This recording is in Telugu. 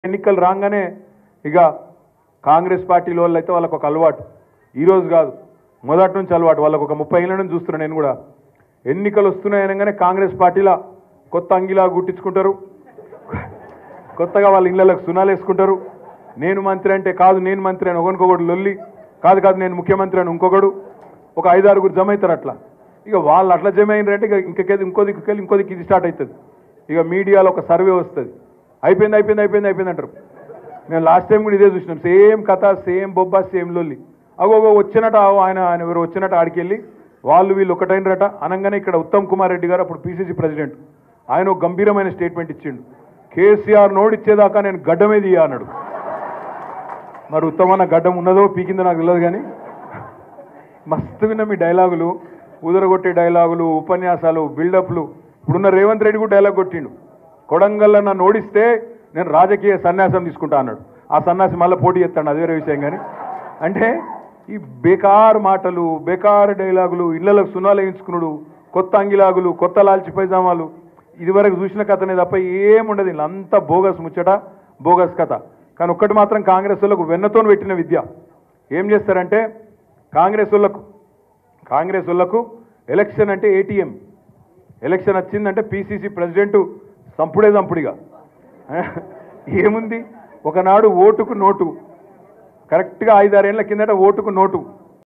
ఎన్నికలు రాగానే ఇక కాంగ్రెస్ పార్టీలో వాళ్ళు అయితే వాళ్ళకు ఒక అలవాటు ఈరోజు కాదు మొదటి నుంచి అలవాటు వాళ్ళకు ఒక ముప్పై ఏళ్ళ నుంచి చూస్తున్నాను నేను కూడా ఎన్నికలు వస్తున్నాయనగానే కాంగ్రెస్ పార్టీలో కొత్త అంగిలా గుట్టించుకుంటారు కొత్తగా వాళ్ళ ఇళ్ళలకు సునాలు వేసుకుంటారు నేను మంత్రి అంటే కాదు నేను మంత్రి అని ఒకరికొకడు లొల్లి కాదు కాదు నేను ముఖ్యమంత్రి అని ఇంకొకడు ఒక ఐదారుగురు జమ అవుతారు అట్లా ఇక వాళ్ళు అట్లా జమ అయినారంటే ఇక ఇంకొకేది ఇంకో దిక్కుకెళ్ళి ఇంకో దిక్కు ఇది స్టార్ట్ అవుతుంది ఇక మీడియాలో ఒక సర్వే వస్తుంది అయిపోయింది అయిపోయింది అయిపోయింది అయిపోయింది అంటారు మేము లాస్ట్ టైం కూడా ఇదే చూసినాం సేమ్ కథ సేమ్ బొబ్బా సేమ్ లొల్లి అగో అగో వచ్చినట ఆయన ఆయన ఎవరు వచ్చినట్టు ఆడికి వెళ్ళి వాళ్ళు వీళ్ళు ఒకటైనరట అనగానే ఇక్కడ ఉత్తమ్ కుమార్ రెడ్డి గారు అప్పుడు పీసీసీ ప్రెసిడెంట్ ఆయన ఒక గంభీరమైన స్టేట్మెంట్ ఇచ్చిండు కేసీఆర్ నోడిచ్చేదాకా నేను గడ్డమే తీయ అన్నాడు మరి ఉత్తమన్న గడ్డం ఉన్నదో పీకిందో నాకు తెలియదు కానీ మస్తు విన్న మీ డైలాగులు ఉదరగొట్టే డైలాగులు ఉపన్యాసాలు బిల్డప్లు ఇప్పుడున్న రేవంత్ రెడ్డి కూడా డైలాగ్ కొట్టిండు కొడంగల్లో నన్ను ఓడిస్తే నేను రాజకీయ సన్యాసం తీసుకుంటా అన్నాడు ఆ సన్యాసి మళ్ళీ పోటీ చేస్తాడు అది వేరే విషయం కానీ అంటే ఈ బేకార్ మాటలు బేకార్ డైలాగులు ఇళ్లకు సున్నాలు వేయించుకున్నాడు కొత్త అంగిలాగులు కొత్త లాల్చి పైజామాలు ఇదివరకు చూసిన కథనే తప్ప ఏముండదు ఇలా అంతా బోగస్ ముచ్చట బోగస్ కథ కానీ ఒక్కటి మాత్రం కాంగ్రెస్ వాళ్ళకు వెన్నతో పెట్టిన విద్య ఏం చేస్తారంటే కాంగ్రెస్ వాళ్ళకు కాంగ్రెస్ వాళ్ళకు ఎలక్షన్ అంటే ఏటీఎం ఎలక్షన్ వచ్చిందంటే పిసిసి ప్రెసిడెంట్ సంపుడే సంపుడిగా ఏముంది ఒకనాడు ఓటుకు నోటు కరెక్ట్గా ఐదారేళ్ల కిందట ఓటుకు నోటు